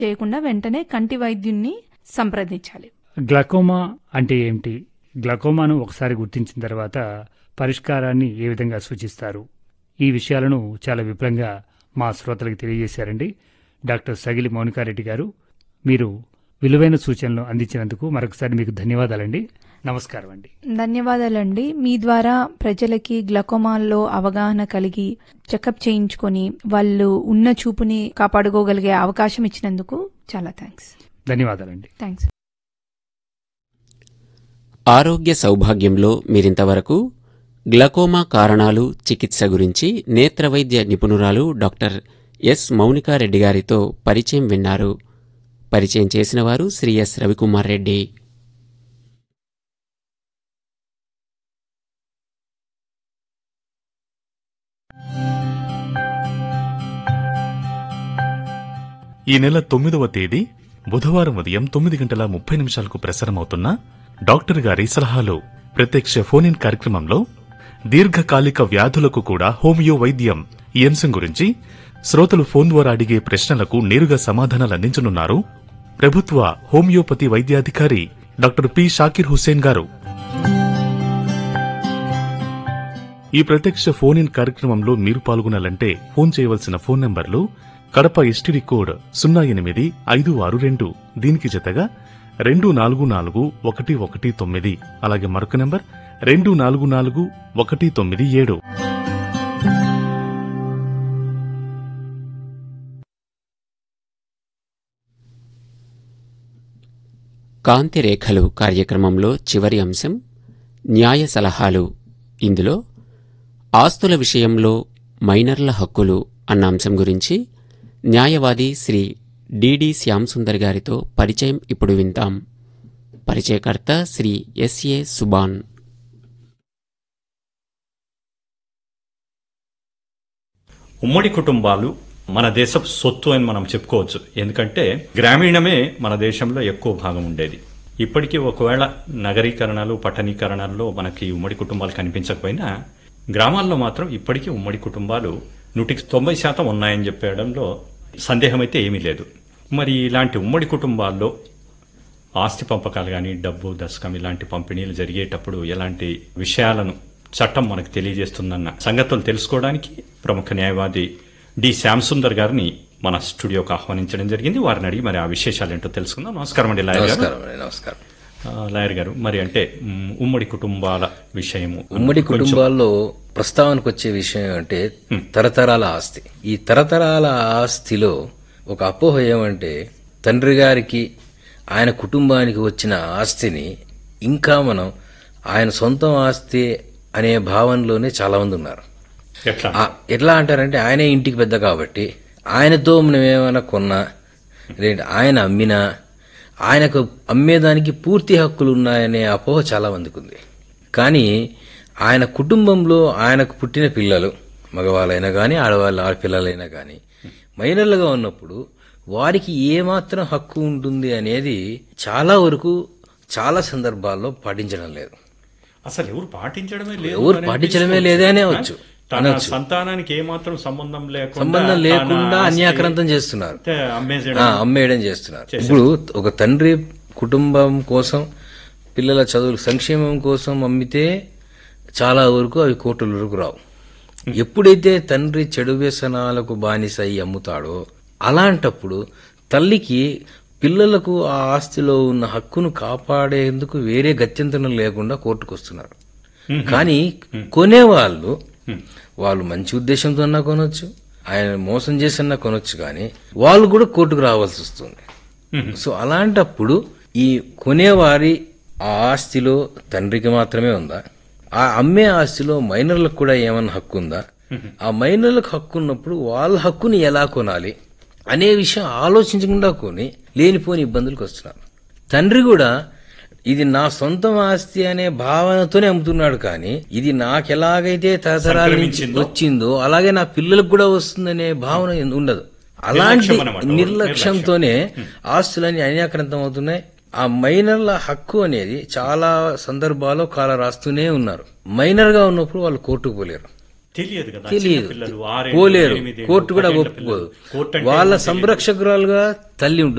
చేయకుండా వెంటనే కంటి వైద్యుణ్ణి సంప్రదించాలి గ్లకోమా అంటే ఏమిటి గ్లకోమాను ఒకసారి గుర్తించిన తర్వాత పరిష్కారాన్ని ఏ విధంగా సూచిస్తారు ఈ విషయాలను చాలా విపులంగా మా శ్రోతలకు తెలియజేశారండి డాక్టర్ సగిలి మౌనికారెడ్డి గారు మీరు విలువైన సూచనలు అందించినందుకు మరొకసారి మీకు ధన్యవాదాలండి నమస్కారం అండి ధన్యవాదాలండి మీ ద్వారా ప్రజలకి గ్లకోమాల్లో అవగాహన కలిగి చెకప్ చేయించుకొని వాళ్ళు ఉన్న చూపుని కాపాడుకోగలిగే అవకాశం ఇచ్చినందుకు చాలా థ్యాంక్స్ ధన్యవాదాలండి థ్యాంక్స్ ఆరోగ్య సౌభాగ్యంలో మీరింతవరకు గ్లకోమా కారణాలు చికిత్స గురించి నేత్రవైద్య నిపుణురాలు డాక్టర్ ఎస్ మౌనికారెడ్డి గారితో పరిచయం విన్నారు పరిచయం చేసిన వారు శ్రీ ఎస్ రవికుమార్ రెడ్డి ఈ నెల తొమ్మిదవ తేదీ బుధవారం ఉదయం తొమ్మిది గంటల ముప్పై నిమిషాలకు ప్రసారమవుతున్న డాక్టర్ గారి సలహాలు ప్రత్యక్ష ఫోన్ ఇన్ కార్యక్రమంలో దీర్ఘకాలిక వ్యాధులకు కూడా హోమియో వైద్యం ఈ అంశం గురించి శ్రోతలు ఫోన్ ద్వారా అడిగే ప్రశ్నలకు నేరుగా సమాధానాలు అందించనున్నారు ప్రభుత్వ హోమియోపతి వైద్యాధికారి డాక్టర్ పి షాకిర్ హుస్సేన్ గారు ఈ ప్రత్యక్ష ఫోన్ ఇన్ కార్యక్రమంలో మీరు పాల్గొనాలంటే ఫోన్ చేయవలసిన ఫోన్ నంబర్లు కడప ఎస్టీడీ కోడ్ సున్నా ఎనిమిది ఐదు ఆరు రెండు దీనికి జతగా రెండు నాలుగు నాలుగు ఒకటి ఒకటి తొమ్మిది అలాగే మరొక నంబర్ రెండు నాలుగు నాలుగు ఒకటి తొమ్మిది ఏడు కాంతి రేఖలు కార్యక్రమంలో చివరి అంశం న్యాయ సలహాలు ఇందులో ఆస్తుల విషయంలో మైనర్ల హక్కులు అన్న అంశం గురించి న్యాయవాది శ్రీ డిడి శ్యాంసుందర్ గారితో పరిచయం ఇప్పుడు వింటాం పరిచయకర్త శ్రీ ఎస్ఏ సుబాన్ ఉమ్మడి కుటుంబాలు మన దేశపు సొత్తు అని మనం చెప్పుకోవచ్చు ఎందుకంటే గ్రామీణమే మన దేశంలో ఎక్కువ భాగం ఉండేది ఇప్పటికీ ఒకవేళ నగరీకరణలు పట్టణీకరణల్లో మనకి ఉమ్మడి కుటుంబాలు కనిపించకపోయినా గ్రామాల్లో మాత్రం ఇప్పటికీ ఉమ్మడి కుటుంబాలు నూటికి తొంభై శాతం ఉన్నాయని చెప్పడంలో సందేహం అయితే ఏమీ లేదు మరి ఇలాంటి ఉమ్మడి కుటుంబాల్లో ఆస్తి పంపకాలు కానీ డబ్బు దశకం ఇలాంటి పంపిణీలు జరిగేటప్పుడు ఎలాంటి విషయాలను చట్టం మనకు తెలియజేస్తుందన్న సంగతులు తెలుసుకోవడానికి ప్రముఖ న్యాయవాది డి శ్యామసుందర్ గారిని మన స్టూడియోకి ఆహ్వానించడం జరిగింది వారిని అడిగి మరి ఆ విషయాలు ఏంటో తెలుసుకుందాం నమస్కారం అండి లాయర్ గారు నమస్కారం అండి నమస్కారం ఆ, లాయర్ గారు మరి అంటే మ్, ఉమ్మడి కుటుంబాల విషయము ఉమ్మడి కొంచెం- కుటుంబాల్లో ప్రస్తావనకు వచ్చే విషయం అంటే తరతరాల ఆస్తి ఈ తరతరాల ఆస్తిలో ఒక అపోహ ఏమంటే తండ్రి గారికి ఆయన కుటుంబానికి వచ్చిన ఆస్తిని ఇంకా మనం ఆయన సొంతం ఆస్తి అనే భావనలోనే చాలా మంది ఉన్నారు ఎట్లా ఆ, ఎట్లా అంటారంటే ఆయనే ఇంటికి పెద్ద కాబట్టి ఆయనతో మనం ఏమైనా కొన్నా లేదంటే ఆయన అమ్మినా ఆయనకు అమ్మేదానికి పూర్తి హక్కులు ఉన్నాయనే అపోహ చాలా మందికి ఉంది కానీ ఆయన కుటుంబంలో ఆయనకు పుట్టిన పిల్లలు మగవాళ్ళైనా కానీ ఆడవాళ్ళ ఆడపిల్లలైనా కానీ మైనర్లుగా ఉన్నప్పుడు వారికి ఏమాత్రం హక్కు ఉంటుంది అనేది చాలా వరకు చాలా సందర్భాల్లో పాటించడం లేదు అసలు ఎవరు పాటించడమే లేదు ఎవరు అని పాటించడమే అనిపిస్తుంది. లేదే అనేవచ్చు. తన అనొచ్చు. సంతానానికి ఏమాత్రం సంబంధం లేకుండా సంబంధం తన లేకుండా ఆస్తి అన్యాక్రాంతం చేస్తున్నారు అయితే అమ్మేసేయడం ఆ, అమ్మేయడం చేస్తున్నారు ఇప్పుడు ఒక తండ్రి కుటుంబం కోసం పిల్లల చదువుల సంక్షేమం కోసం అమ్మితే చాలా వరకు అవి కోట్ల వరకు రావు ఎప్పుడైతే తండ్రి చెడు వ్యసనాలకు బానిస అయి అమ్ముతాడో అలాంటప్పుడు తల్లికి పిల్లలకు ఆ ఆస్తిలో ఉన్న హక్కును కాపాడేందుకు వేరే గత్యంతరం లేకుండా కోర్టుకు వస్తున్నారు కానీ కొనేవాళ్ళు వాళ్ళు మంచి ఉద్దేశంతో అన్నా కొనొచ్చు ఆయన మోసం చేసన్నా కొనొచ్చు కానీ వాళ్ళు కూడా కోర్టుకు రావాల్సి వస్తుంది సో అలాంటప్పుడు ఈ కొనేవారి ఆ ఆస్తిలో తండ్రికి మాత్రమే ఉందా ఆ అమ్మే ఆస్తిలో మైనర్లకు కూడా ఏమన్నా హక్కు ఉందా ఆ మైనర్లకు హక్కు ఉన్నప్పుడు వాళ్ళ హక్కుని ఎలా కొనాలి అనే విషయం ఆలోచించకుండా కొని లేనిపోని ఇబ్బందులకు వస్తున్నారు తండ్రి కూడా ఇది నా సొంతం ఆస్తి అనే భావనతోనే అమ్ముతున్నాడు కానీ ఇది నాకెలాగైతే తరతరాల నుంచి సంక్రమించిందో. వచ్చిందో అలాగే నా పిల్లలకు కూడా వస్తుందనే భావన ఉండదు అలాంటి నిర్లక్ష్యం అన్నమాట. నిర్లక్ష్యంతోనే ఆస్తులన్నీ అన్యాక్రాంతం అవుతున్నాయి ఆ మైనర్ల హక్కు అనేది చాలా సందర్భాల్లో కాల రాస్తూనే ఉన్నారు మైనర్ గా ఉన్నప్పుడు వాళ్ళు కోర్టుకు పోలేరు తెలియదు కదా తెలియదు చిన్నపిల్లలు ఆరేళ్ళు, పోలేరు ఎనిమిదేళ్ళు, కోర్టు కూడా పదేళ్ల ఒప్పుకోదు పిల్లలు. కోర్టు అంటే వాళ్ళ ఏమో తెలియదు. సంరక్షకురాలుగా తల్లి ఉంటుంది